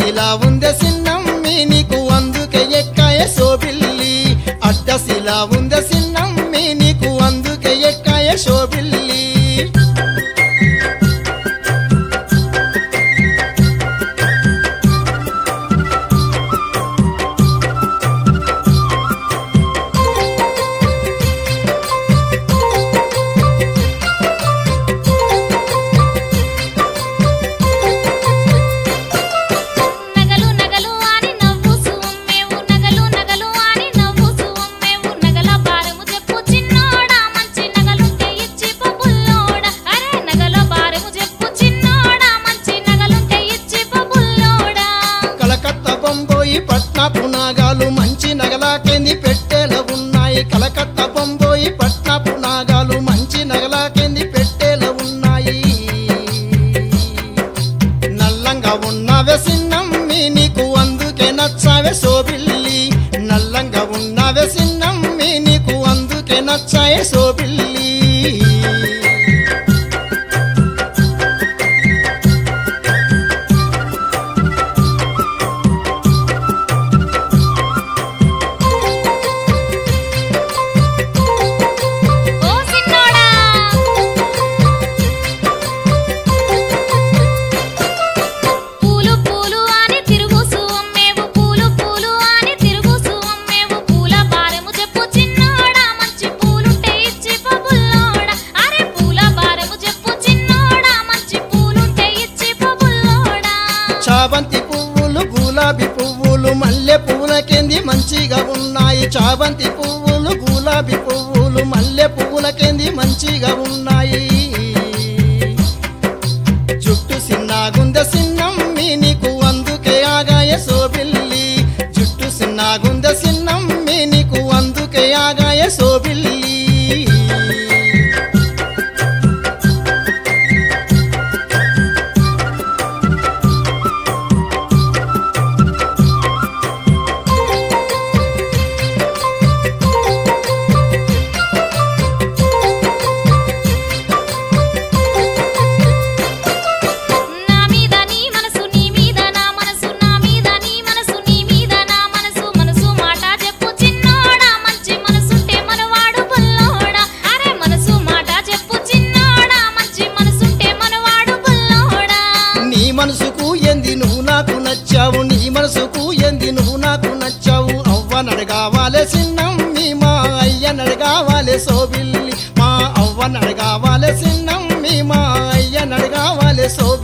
అడ్డశిలా ఉందే సిన్నమ్మి నీకు అందుకే ఎక్కాయ శోభిల్లి అడ్డశిలా ఉందే సిన్నమ్మి నీకు అందుకే ఎక్కాయ శోభిల్లి నగలు నగలు అని నవ్వు సుమ్మేవు నగలు నగలు అని నవ్వు సుమ్మేవు నగల భారము చెప్పు చిన్నోడా మంచి నగలుంటే ఇచ్చి పబుల్లోడా అరే నగల భారము చెప్పు చిన్నోడా మంచి నగలుంటే ఇచ్చి పబుల్లోడా కలకత్త బొంబోయి పట్నపు నాగాలు మంచి నగలాకెంది పెట్టేల ఉన్నాయి కలకత్త బొంబోయి పట్నపు నాగాలు మంచి నగలాకెంది పెట్టేల ఉన్నాయి నల్లంగా ఉన్నవే సిన్నమ్మి నీకు అందుకే నచ్చావే శోభిల్లి నల్లంగా ఉన్నవే సిన్నమ్మి నీకు అందుకే నచ్చాయే శోభిల్లి ఓ సిన్నోడా పూలు పూలు అని తిరుగు సుమ్మేవు పూలు పూలు అని తిరుగు సుమ్మేవు పూల భారము చెప్పు చిన్నోడా మంచి పూలుంటే ఇచ్చి పబుల్లోడా అరే పూల భారము చెప్పు చిన్నోడా మంచి పూలుంటే ఇచ్చి పబుల్లోడా చాబంతి పువ్వులు గులాబీ పువ్వులు మల్లె పువ్వులకెంది మంచిగా ఉన్నాయి చాబంతి పువ్వులు గులాబీ పువ్వులు మల్లె పువ్వులకెంది మంచిగా ఉన్నాయి జుట్టు సిన్నాగుందె సిన్నమ్మి నీకు అందుకే ఆగాయ సోబిల్లి జుట్టు సిన్నాగుందె సిన్నమ్మి నీకు అందుకే ఆగాయ సోబిల్లి నా మీద నీ మనసు నీ మీద నా మనసు నా మీద నీ మనసు నీ మీద నా మనసు మనసు మాట చెప్పు చిన్నోడా మంచి మనసుంటే మనవాడు బుల్లోడా అరే మనసు మాట చెప్పు చిన్నోడా మంచి మనసుంటే మనవాడు బుల్లోడా నీ మనసుకు ఎంది నువ్వు నాకు నచ్చావు నీ మనసుకు ఎంది నువ్వు నాకు నచ్చావు అవ్వ నడగావాలే సిన్నమ్మి మా అయ్య నడగావాలే సోబిల్లి మా అవ్వ నడగావాలే సిన్నమ్మి మా అయ్య నడగావాలే సోబిల్లి